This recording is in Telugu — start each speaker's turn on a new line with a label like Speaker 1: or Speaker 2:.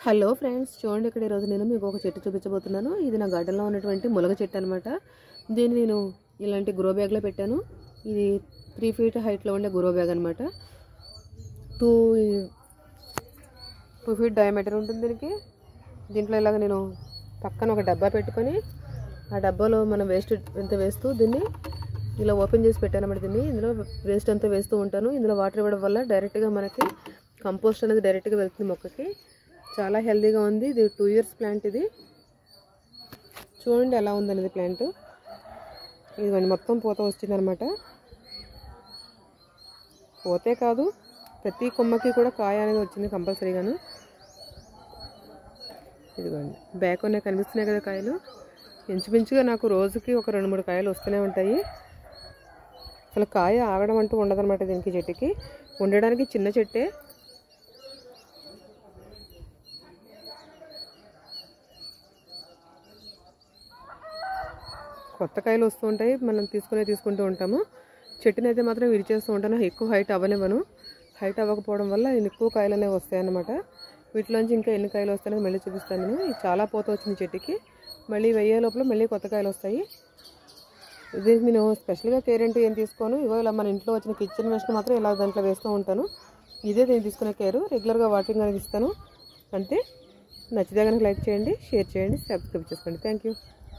Speaker 1: హలో ఫ్రెండ్స్ చూడండి ఇక్కడ ఈరోజు నేను మీకు ఒక చెట్టు చూపించబోతున్నాను ఇది నా గార్డెన్లో ఉన్నటువంటి ములగ చెట్టు అనమాట దీన్ని నేను ఇలాంటి గ్రో బ్యాగ్లో పెట్టాను ఇది త్రీ ఫీట్ హైట్లో ఉండే గ్రో బ్యాగ్ అనమాట టూ టూ ఫీట్ డయామీటర్ ఉంటుంది దీనికి దీంట్లో ఇలాగ నేను పక్కన ఒక డబ్బా పెట్టుకొని ఆ డబ్బాలో మనం వేస్ట్ ఎంత వేస్తూ దీన్ని ఇలా ఓపెన్ చేసి పెట్టాను అనమాట దీన్ని ఇందులో వేస్ట్ అంతా వేస్తూ ఉంటాను ఇందులో వాటర్ ఇవ్వడం వల్ల డైరెక్ట్గా మనకి కంపోస్ట్ అనేది డైరెక్ట్గా వెళ్తుంది మొక్కకి చాలా హెల్తీగా ఉంది ఇది టూ ఇయర్స్ ప్లాంట్ ఇది చూడండి ఎలా ఉందనేది ప్లాంట్ ఇదిగోండి మొత్తం పూత వచ్చింది అనమాట పోతే కాదు ప్రతి కొమ్మకి కూడా కాయ అనేది వచ్చింది కంపల్సరీగాను ఇదిగోండి బ్యాక్ ఉన్నాయి కనిపిస్తున్నాయి కదా కాయలు ఇంచుమించుగా నాకు రోజుకి ఒక రెండు మూడు కాయలు వస్తూనే ఉంటాయి అసలు కాయ ఆగడం అంటూ ఉండదన్నమాట దీనికి చెట్టుకి ఉండడానికి చిన్న చెట్టే కొత్త కాయలు వస్తూ ఉంటాయి మనం తీసుకునే తీసుకుంటూ ఉంటాము చెట్టుని అయితే మాత్రం విరిచేస్తూ ఉంటాను ఎక్కువ హైట్ అవ్వనివ్వను హైట్ అవ్వకపోవడం వల్ల ఎక్కువ కాయలు అనేవి వస్తాయి అన్నమాట వీటిలోంచి ఇంకా ఎన్ని కాయలు వస్తాయో మళ్ళీ చూపిస్తాను నేను ఇది చాలా పోత వచ్చింది చెట్టుకి మళ్ళీ వెయ్యే లోపల మళ్ళీ కొత్త కాయలు వస్తాయి ఇది నేను స్పెషల్గా కేర్ అంటూ ఏం తీసుకోను ఇగో ఇలా మన ఇంట్లో వచ్చిన కిచెన్ వేస్ట్ మాత్రం ఇలా దాంట్లో వేస్తూ ఉంటాను ఇదే నేను తీసుకునే కేరు రెగ్యులర్గా వాటరింగ్ అనేది ఇస్తాను అంతే నచ్చితే కనుక లైక్ చేయండి షేర్ చేయండి సబ్స్క్రైబ్ చేసుకోండి థ్యాంక్ యూ